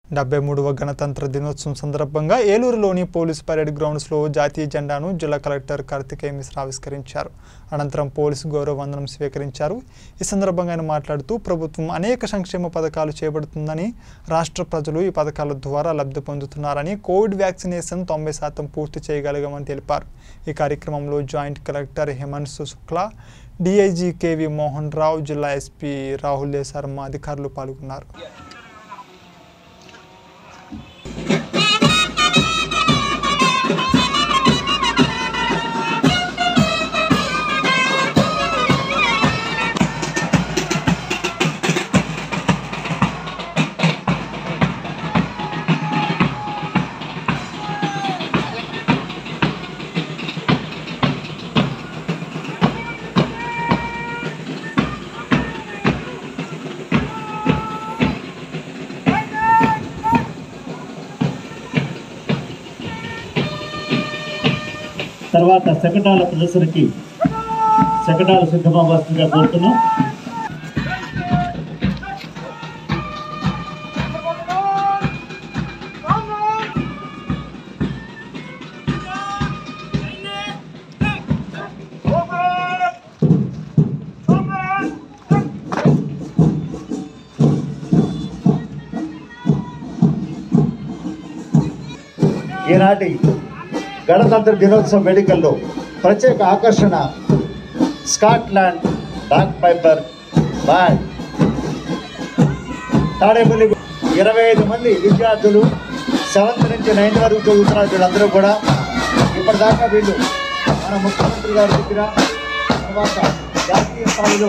డెబ్బై మూడవ గణతంత్ర దినోత్సవం సందర్భంగా ఏలూరులోని పోలీస్ పరేడ్ గ్రౌండ్స్లో జాతీయ జెండాను జిల్లా కలెక్టర్ కార్తికేయ మిశ్రా ఆవిష్కరించారు అనంతరం పోలీసు గౌరవ వందనం స్వీకరించారు ఈ సందర్భంగా ఆయన మాట్లాడుతూ ప్రభుత్వం అనేక సంక్షేమ పథకాలు చేపడుతుందని రాష్ట్ర ప్రజలు ఈ పథకాల ద్వారా లబ్ధి పొందుతున్నారని కోవిడ్ వ్యాక్సినేషన్ తొంభై శాతం పూర్తి చేయగలిగామని తెలిపారు ఈ కార్యక్రమంలో joint collector Hemant Shukla DIG KV Mohan Rao జిల్లా ఎస్పీ రాహుల్ శర్మ అధికారులు పాల్గొన్నారు తర్వాత శకటాల ప్రదర్శనకి శకటాలు సిద్ధమవలసిందిగా కోరుతున్నాం ఈనాటి గణతంత్ర దినోత్సవం వేడుకల్లో ప్రత్యేక ఆకర్షణ స్కాట్లాండ్ డాక్ పైపర్ బ్యాండ్ తాడేపల్లి ఇరవై ఐదు మంది విద్యార్థులు సెవెంత్ నుంచి నైన్త్ వరకు చదువుతున్నారు వీళ్ళందరూ కూడా ఇప్పటిదాకా వీళ్ళు మన ముఖ్యమంత్రి గారి దగ్గర తర్వాత జాతీయ స్థాయిలో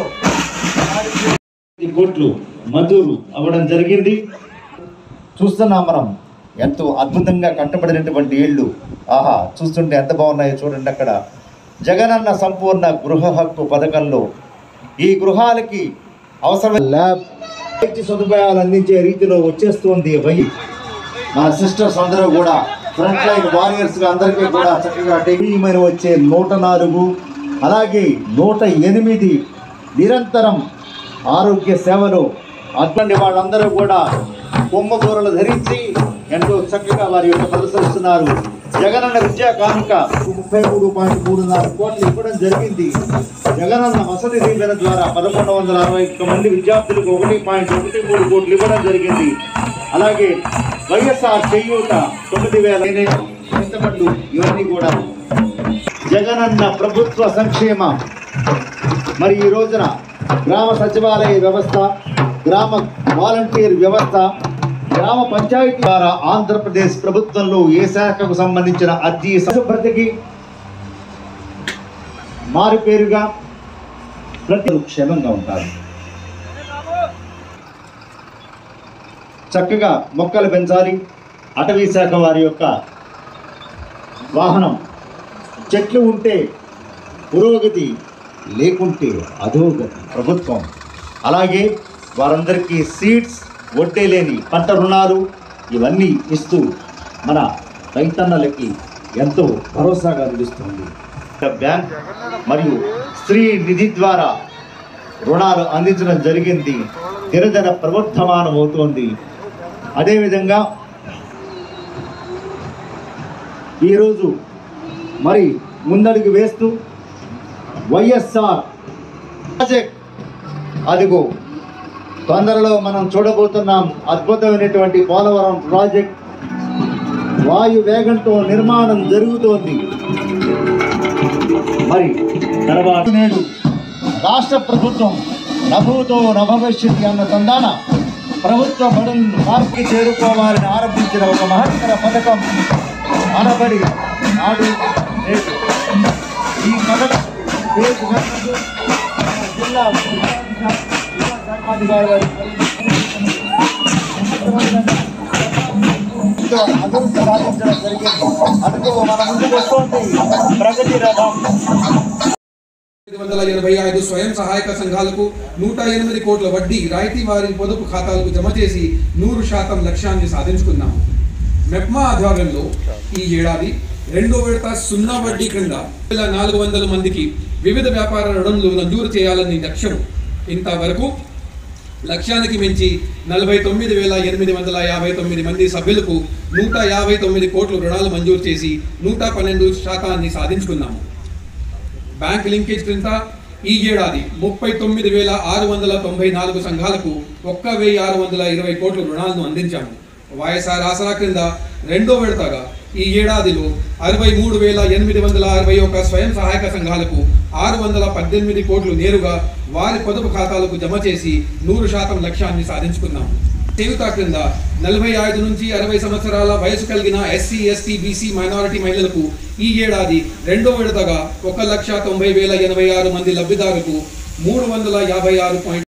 ఈ కోట్లు మంజూరు అవ్వడం జరిగింది చూస్తున్నాం మనం ఎంతో అద్భుతంగా కట్టబడినటువంటి ఇళ్ళు ఆహా చూస్తుంటే ఎంత బాగున్నాయో చూడండి అక్కడ జగనన్న సంపూర్ణ గృహ హక్కు పథకంలో ఈ గృహాలకి అవసరమైన ల్యాబ్ వైద్య సదుపాయాలు అందించే రీతిలో వచ్చేస్తుంది వై మన సిస్టర్స్ అందరూ కూడా ఫ్రంట్ లైన్ వారియర్స్ గా అందరికీ కూడా చక్కగా టెక్నీమైన వచ్చే నూట నాలుగు అలాగే నూట ఎనిమిది నిరంతరం ఆరోగ్య సేవలు అటువంటి వాళ్ళందరూ కూడా కొమ్మకూరలు ధరించి ఎంతో చక్కగా వారి యొక్క ప్రదర్శిస్తున్నారు జగనన్న విద్యా కానుక ముప్పై మూడు పాయింట్ మూడు నాలుగు కోట్లు ఇవ్వడం జరిగింది జగనన్న వసతి దీవెన ద్వారా పదకొండు వందల అరవై ఒక్క మంది విద్యార్థులకు ఒకటి పాయింట్ ఒకటి మూడు కోట్లు ఇవ్వడం జరిగింది అలాగే వైఎస్ఆర్ చేయూత తొమ్మిది వేల పెంచబడ్లు ఇవన్నీ కూడా జగనన్న ప్రభుత్వ సంక్షేమ మరి ఈ రోజున గ్రామ సచివాలయ వ్యవస్థ గ్రామ వాలంటీర్ వ్యవస్థ గ్రామ పంచాయతీ ద్వారా ఆంధ్రప్రదేశ్ ప్రభుత్వంలో ఏ శాఖకు సంబంధించిన అర్జీ శుభ్రతకి మారు పేరుగా ప్రతి క్షేమంగా ఉంటారు చక్కగా మొక్కలు పెంచాలి అటవీ శాఖ వారి యొక్క వాహనం చెట్లు ఉంటే పురోగతి లేకుంటే అధోగతి ప్రభుత్వం అలాగే వారందరికీ సీడ్స్ వడ్డే లేని పంట రుణాలు ఇవన్నీ ఇస్తూ మన రైతన్నలకి ఎంతో భరోసాగా నిలుస్తుంది బ్యాంక్ మరియు స్త్రీ నిధి ద్వారా రుణాలు అందించడం జరిగింది దినదిన ప్రవర్ధమానం అవుతోంది అదేవిధంగా ఈరోజు మరి ముందడుగు వేస్తూ వైఎస్ఆర్ ప్రాజెక్ట్ అదిగో తొందరలో మనం చూడబోతున్నాం అద్భుతమైనటువంటి పోలవరం ప్రాజెక్ట్ వాయు వేగంతో నిర్మాణం జరుగుతోంది మరి తర్వాత నేడు రాష్ట్ర ప్రభుత్వం నభూతో నభవిష్యత్ అన్న తందాన ప్రభుత్వ బడులను మార్పుకి చేరుకోవాలని ఆరంభించిన ఒక మహత్తర పథకం అనబడి నాడు నేడు ఈ పథకం పేరు పెట్టదు. జిల్లా శాఖాధికారి గారు ఎంతో అభివృద్ధి సాధించడం జరిగింది అందుకు మన ముందుకు వస్తుంది ప్రగతి రథం ఐదు వందల ఎనభై ఐదు స్వయం సహాయక సంఘాలకు నూట ఎనిమిది కోట్ల వడ్డీ రాయితీ వారి పొదుపు ఖాతాలకు జమ చేసి నూరు శాతం లక్ష్యాన్ని సాధించుకున్నాము మెప్మా ఆధ్వర్యంలో ఈ ఏడాది రెండో విడత సున్నా వడ్డీ క్రింద వేల నాలుగు వందల మందికి వివిధ వ్యాపార రుణంలు మంజూరు చేయాలని లక్ష్యం ఇంతవరకు లక్ష్యానికి మించి నలభై తొమ్మిది వేల ఎనిమిది వందల యాభై తొమ్మిది మంది సభ్యులకు నూట యాభై తొమ్మిది కోట్లు రుణాలు మంజూరు చేసి నూట పన్నెండు శాతాన్ని సాధించుకున్నాము బ్యాంక్ లింకేజ్ క్రింద ఈ ఏడాది ముప్పై తొమ్మిది వేల ఆరు వందల తొంభై నాలుగు సంఘాలకు ఒక్క వెయ్యి ఆరు వందల ఇరవై కోట్ల రుణాలను అందించాము వైఎస్ఆర్ ఆసరా క్రింద రెండో విడతగా ఈ ఏడాదిలో అరవై మూడు వేల ఎనిమిది వందల అరవై ఒక్క స్వయం సహాయక సంఘాలకు ఆరు వందల పద్దెనిమిది కోట్లు నేరుగా వారి పొదుపు ఖాతాలకు జమ చేసి నూరు శాతం లక్ష్యాన్ని సాధించుకున్నాము చేయుత క్రింద నలభై ఐదు నుంచి అరవై సంవత్సరాల వయసు కలిగిన ఎస్సీ ఎస్టీ బీసీ మైనారిటీ మహిళలకు ఈ ఏడాది రెండో విడతగా ఒక లక్ష తొంభై వేల ఎనభై ఆరు మంది లబ్ధిదారులకు మూడు వందల యాభై ఆరు పాయింట్